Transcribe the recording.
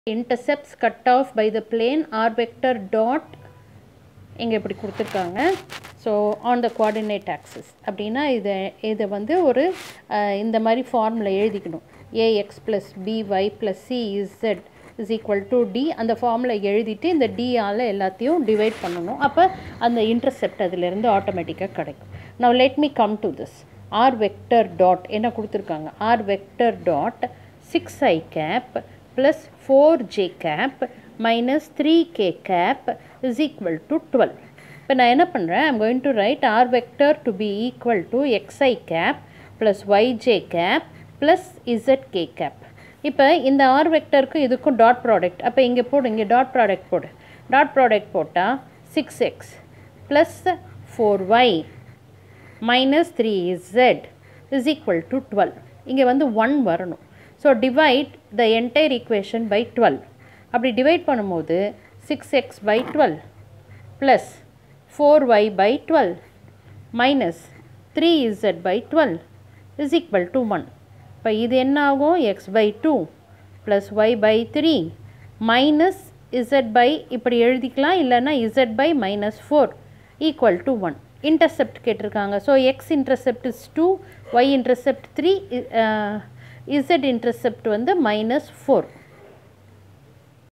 intercepts cut off by the plane r vector dot இங்கே இப்படி கொடுத்துருக்காங்க so on the coordinate axis அப்படின்னா இதை இதை வந்து ஒரு அஹ், இந்த மாதிரி ஃபார்மில் எழுதிக்கணும் a x plus b y plus c z is equal to d அந்த ஃபார்மில் எழுதிட்டு இந்த டியால் எல்லாத்தையும் டிவைட் பண்ணணும் அப்போ அந்த இன்டர்செப்ட் அதிலிருந்து ஆட்டோமேட்டிக்காக கிடைக்கும் now let me come to this r vector dot என்ன கொடுத்துருக்காங்க r vector dot 6i cap plus 4j cap minus 3k cap is equal to 12 இப்போ நான் என்ன பண்ணுறேன் I'm going to write r vector to be equal to x i cap plus y j cap plus z k cap இப்போ இந்த R வெக்டருக்கு இதுக்கும் dot product அப்போ இங்கே போடு இங்கே டாட் ப்ராடக்ட் போடு டாட் ப்ராடக்ட் போட்டால் six x plus four y minus three z is equal to twelve இங்கே வந்து ஒன் வரணும் so divide the entire equation by twelve அப்படி டிவைட் பண்ணும்போது six x by twelve plus four y by twelve minus three z by twelve is equal to one இப்போ இது என்ன ஆகும் x by two plus y by three minus z by இப்படி எழுதிக்கலாம் இல்லைன்னா z by minus four equal to one intercept கேட்டிருக்காங்க so x intercept is two y intercept three z intercept வந்து minus four